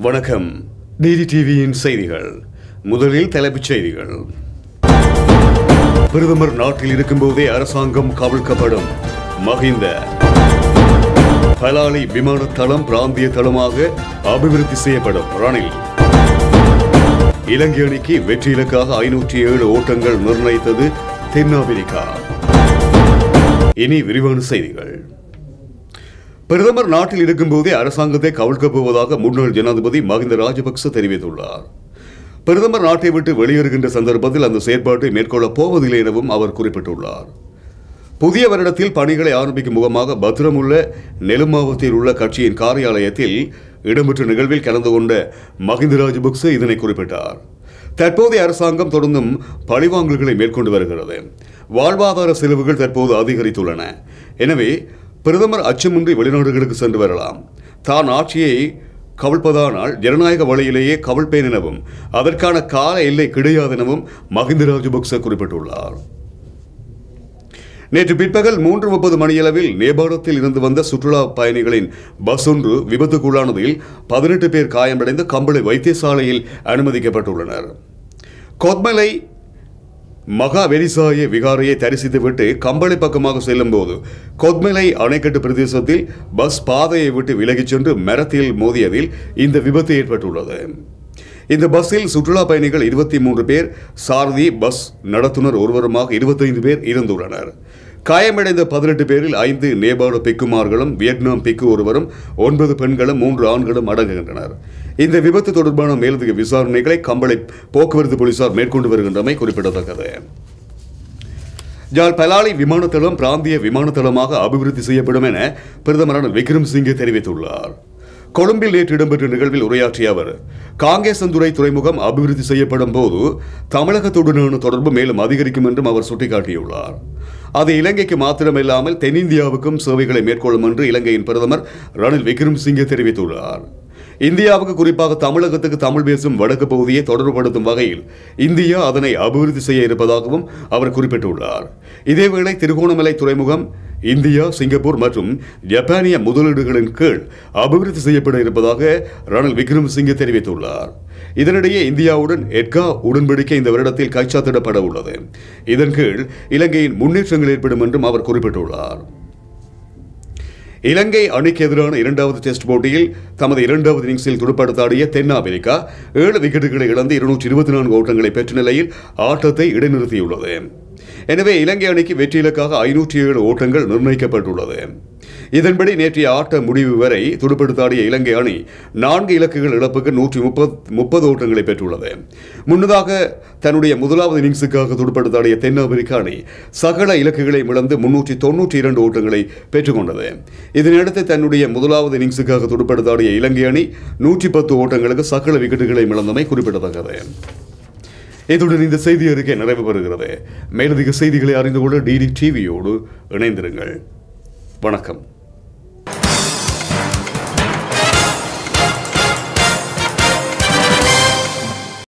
வணக்கம் டிடி டிவியின் செய்திகள் முதலில் தலைப்புச் செய்திகள் பிரதமர் நாட்டில் இருக்கும்போதே அரசாங்கம் கவிழ்க்கப்படும் மகிந்த பலாலி விமான தளம் பிராந்திய தளமாக அபிவிருத்தி செய்யப்படும் ரணில் இலங்கை அணிக்கு வெற்றி இலக்காக ஐநூற்றி ஏழு ஓட்டங்கள் நிர்ணயித்தது தென்னாப்பிரிக்கா இனி விரிவான செய்திகள் பிரதமர் நாட்டில் இருக்கும்போதே அரசாங்கத்தை கவிழ்க்கப் போவதாக முன்னாள் ஜனாதிபதி மகிந்த ராஜபக்ச தெரிவித்துள்ளார் பிரதமர் நாட்டை விட்டு வெளியேறுகின்ற சந்தர்ப்பத்தில் அந்த செயற்பாட்டை மேற்கொள்ளப் போவதில்லை எனவும் அவர் குறிப்பிட்டுள்ளார் புதிய வருடத்தில் பணிகளை ஆரம்பிக்கும் முகமாக பத்திரமுள்ள நெலுமாவத்தில் உள்ள கட்சியின் காரியாலயத்தில் இடம்பெற்ற நிகழ்வில் கலந்து கொண்ட மகிந்த ராஜபக்ச இதனை குறிப்பிட்டார் தற்போதைய அரசாங்கம் தொடர்ந்தும் பழிவாங்கல்களை மேற்கொண்டு வருகிறது வாழ்வாதார செலவுகள் தற்போது அதிகரித்துள்ளன எனவே பிரதமர் அச்சமின்றி வெளிநாடுகளுக்கு சென்று வரலாம் தான் ஆட்சியை கவிழ்ப்பதானால் ஜனநாயக வழியிலேயே கவிழ்ப்பேன் எனவும் அதற்கான கால எல்லை கிடையாதெனவும் மகிந்த ராஜபக்ச குறிப்பிட்டுள்ளார் நேற்று பிற்பகல் மூன்று முப்பது மணியளவில் நேபாளத்தில் இருந்து வந்த சுற்றுலா பயணிகளின் பஸ் ஒன்று விபத்துக்குள்ளானதில் பதினெட்டு பேர் காயமடைந்து கம்பளை வைத்தியசாலையில் அனுமதிக்கப்பட்டுள்ளனர் கொத்மலை மகா வெரிசாய விகாரையை தரிசித்துவிட்டு கம்பளை பக்கமாக செல்லும் போது கொத்மலை அணைக்கட்டு பிரதேசத்தில் பஸ் பாதையை விட்டு விலகிச் சென்று மரத்தில் மோதியதில் இந்த விபத்து ஏற்பட்டுள்ளது இந்த பஸ்ஸில் சுற்றுலா பயணிகள் இருபத்தி மூன்று பேர் சாரதி பஸ் நடத்துனர் ஒருவருமாக இருபத்தைந்து பேர் இருந்துள்ளனர் காயமடைந்த பதினெட்டு பேரில் ஐந்து நேபாள பிக்குமார்களும் வியட்நாம் பிக்கு ஒருவரும் ஒன்பது பெண்களும் மூன்று ஆண்களும் அடங்குகின்றனர் இந்த விபத்து தொடர்பான மேலதிக விசாரணைகளை கம்பளை போக்குவரத்து போலீசார் மேற்கொண்டு வருகின்றமை குறிப்பிடத்தக்கது ஜால் பலாலி விமானத்தளம் பிராந்திய விமானத்தளமாக அபிவிருத்தி செய்யப்படும் என பிரதமர் ரணில் விக்ரம்சிங்கே தெரிவித்துள்ளார் கொழும்பில் நேற்று இடம்பெற்ற நிகழ்வில் உரையாற்றிய அவர் காங்கேசந்துறை துறைமுகம் அபிவிருத்தி செய்யப்படும் போது தமிழகத்துடனான தொடர்பு மேலும் அதிகரிக்கும் என்றும் அவர் சுட்டிக்காட்டியுள்ளார் அது இலங்கைக்கு மாத்திரமில்லாமல் தென்னிந்தியாவுக்கும் சேவைகளை மேற்கொள்ளும் என்று இலங்கையின் பிரதமர் ரணில் விக்ரம்சிங்கே தெரிவித்துள்ளார் இந்தியாவுக்கு குறிப்பாக தமிழகத்துக்கு தமிழ் பேசும் வடக்கு பகுதியை தொடர்புபடுத்தும் வகையில் இந்தியா அதனை அபிவிருத்தி செய்ய இருப்பதாகவும் அவர் குறிப்பிட்டுள்ளார் இதேவேளை திருகோணமலை துறைமுகம் இந்தியா சிங்கப்பூர் மற்றும் ஜப்பானிய முதலீடுகளின் கீழ் அபிவிருத்தி செய்யப்பட இருப்பதாக ரணில் விக்ரமசிங்கே தெரிவித்துள்ளார் இதனிடையே இந்தியாவுடன் எட்கா உடன்படிக்கை இந்த வருடத்தில் கைச்சாத்திடப்பட உள்ளது இதன் கீழ் இலங்கையின் முன்னேற்றங்கள் ஏற்படும் என்றும் அவர் குறிப்பிட்டுள்ளார் இலங்கை அணிக்கு எதிரான இரண்டாவது டெஸ்ட் போட்டியில் தமது இரண்டாவது இன்னிங்ஸில் துடுப்படுத்தாடிய தென்னாப்பிரிக்கா ஏழு விக்கெட்டுகளை இழந்து இருநூற்றி இருபத்தி நான்கு ஓட்டங்களை பெற்ற நிலையில் ஆட்டத்தை இடைநிறுத்தியுள்ளது எனவே இலங்கை அணிக்கு வெற்றி இலக்காக ஐநூற்றி ஏழு ஓட்டங்கள் நிர்ணயிக்கப்பட்டுள்ளது இதன்படி நேற்றைய ஆட்ட முடிவு வரை துடுப்படுத்தாடிய இலங்கை அணி நான்கு இலக்குகள் இழப்புக்கு நூற்றி முப்பது முப்பது ஓட்டங்களை பெற்றுள்ளது முன்னதாக தன்னுடைய முதலாவது இன்னிங்ஸுக்காக துடுப்படுத்தாடிய தென்னாப்பிரிக்க அணி சகல இலக்குகளை இழந்து முன்னூற்றி தொன்னூற்றி இரண்டு ஓட்டங்களை பெற்றுக்கொண்டது இதனையடுத்து தன்னுடைய முதலாவது இன்னிங்ஸுக்காக துடுப்படுத்தாடிய இலங்கை அணி நூற்றி பத்து ஓட்டங்களுக்கு சகல விக்கெட்டுகளை இழந்தமை குறிப்பிடத்தக்கது இத்துடன் இந்த செய்தி அறிக்கை நிறைவு பெறுகிறது மேலதிக செய்திகளை அறிந்து கொள்ள டிடி டிவியோடு இணைந்திருங்கள் வணக்கம்